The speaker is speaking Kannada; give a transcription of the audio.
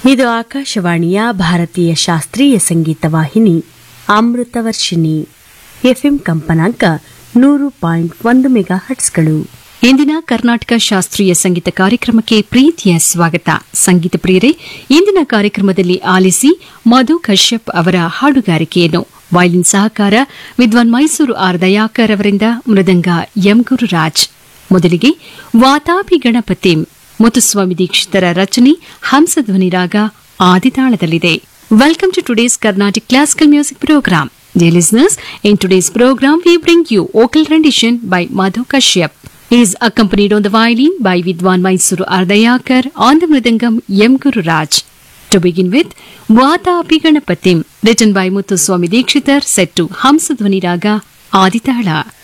ಇದು ಆಕಾಶವಾಣಿಯ ಭಾರತೀಯ ಶಾಸ್ತ್ರೀಯ ಸಂಗೀತ ವಾಹಿನಿ ಅಮೃತವರ್ಷಿಣಿ ಎಫ್ಎಂ ಕಂಪನಾಂಕ ನೂರು ಪಾಯಿಂಟ್ ಒಂದು ಮೆಗಾ ಹಟ್ಸ್ಗಳು ಇಂದಿನ ಕರ್ನಾಟಕ ಶಾಸ್ತ್ರೀಯ ಸಂಗೀತ ಕಾರ್ಯಕ್ರಮಕ್ಕೆ ಪ್ರೀತಿಯ ಸ್ವಾಗತ ಸಂಗೀತ ಪ್ರಿಯರೇ ಇಂದಿನ ಕಾರ್ಯಕ್ರಮದಲ್ಲಿ ಆಲಿಸಿ ಮಧು ಕಶ್ಯಪ್ ಅವರ ಹಾಡುಗಾರಿಕೆಯನ್ನು ವಯಲಿನ್ ಸಹಕಾರ ವಿದ್ವಾನ್ ಮೈಸೂರು ಆರ್ ದಯಾಕರ್ ಅವರಿಂದ ಮೃದಂಗ ಎಂ ಗುರುರಾಜ್ ಮೊದಲಿಗೆ ವಾತಾಪಿ ಗಣಪತಿಂ ಮುತ್ತುಸ್ವಾಮಿ ದೀಕ್ಷಿತರ ರಚನೆ ಹಂಸಧ್ವನಿ ರಾಗ ಆದಿತಾಳದಲ್ಲಿದೆ welcome to today's Carnatic classical music program Dear listeners, in today's program we bring you vocal rendition by Madhu Kashyap. He is accompanied on the violin by Vidwan Mysuru Ardayakar on the mridangam M. Guru Raj. To begin with, Vata Ganapatim, written by Muthuswami Dikshitar, set to Hamsadhvani Raga Aditala.